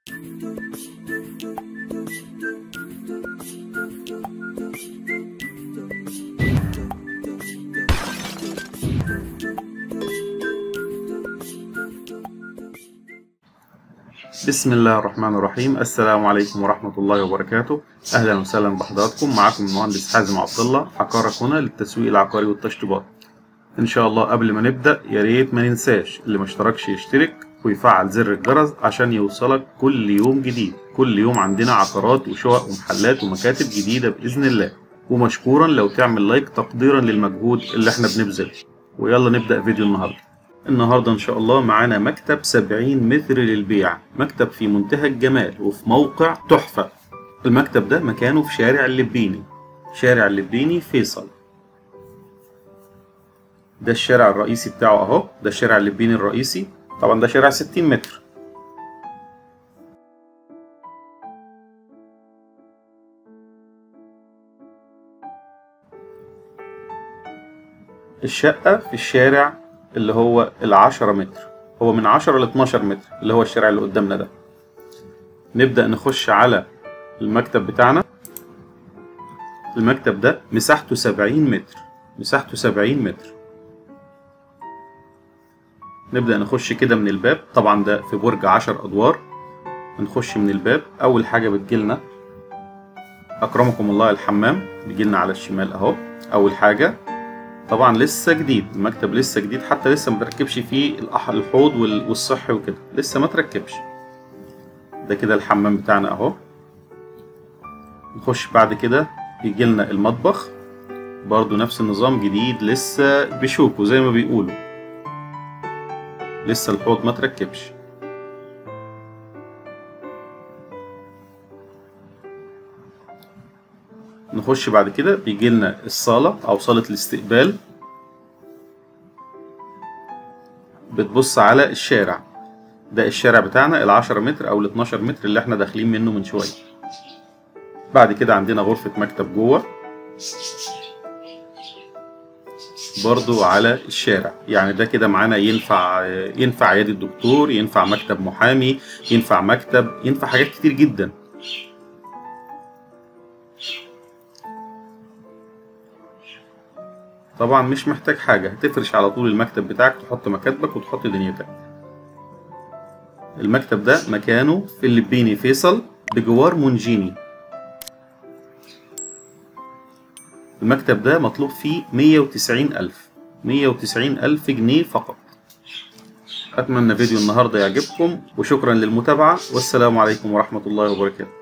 بسم الله الرحمن الرحيم السلام عليكم ورحمة الله وبركاته أهلا وسهلا بحضراتكم معكم المهندس حازم عبد الله عقارك هنا للتسويق العقاري والتشطيبات إن شاء الله قبل ما نبدأ يا ريت ما ننساش اللي ما اشتركش يشترك ويفعل زر الجرس عشان يوصلك كل يوم جديد كل يوم عندنا عقارات وشقق ومحلات ومكاتب جديدة بإذن الله ومشكورا لو تعمل لايك تقديرا للمجهود اللي احنا بنبذله ويلا نبدأ فيديو النهارده النهاردة إن شاء الله معانا مكتب 70 متر للبيع مكتب في منتهى الجمال وفي موقع تحفة المكتب ده مكانه في شارع اللبيني شارع اللبيني فيصل ده الشارع الرئيسي بتاعه اهو ده الشارع اللبيني الرئيسي طبعا ده شارع 60 متر الشقة في الشارع اللي هو العشرة متر هو من عشرة لاتناشر متر اللي هو الشارع اللي قدامنا ده نبدأ نخش على المكتب بتاعنا المكتب ده مساحته سبعين متر مساحته سبعين متر نبدأ نخش كده من الباب طبعا ده في برج عشر أدوار نخش من الباب أول حاجة بتجيلنا أكرمكم الله الحمام بيجيلنا على الشمال أهو أول حاجة طبعا لسه جديد المكتب لسه جديد حتى لسه متركبش فيه الحوض والصحي وكده لسه ما تركبش ده كده الحمام بتاعنا اهو نخش بعد كده يجي لنا المطبخ برضو نفس النظام جديد لسه بشوكه زي ما بيقولوا لسه الحوض ما تركبش نخش بعد كده بيجي لنا الصالة أو صالة الاستقبال بتبص على الشارع ده الشارع بتاعنا العشرة متر أو الاتناشر متر اللي احنا داخلين منه من شوية بعد كده عندنا غرفة مكتب جوه برضو على الشارع يعني ده كده معانا ينفع ينفع عيادة دكتور ينفع مكتب محامي ينفع مكتب ينفع حاجات كتير جدا طبعا مش محتاج حاجة هتفرش على طول المكتب بتاعك تحط مكاتبك وتحط دنيتك المكتب ده مكانه في اللبيني فيصل بجوار مونجيني المكتب ده مطلوب فيه مية وتسعين ألف مية وتسعين ألف جنيه فقط أتمنى فيديو النهاردة يعجبكم وشكرا للمتابعة والسلام عليكم ورحمة الله وبركاته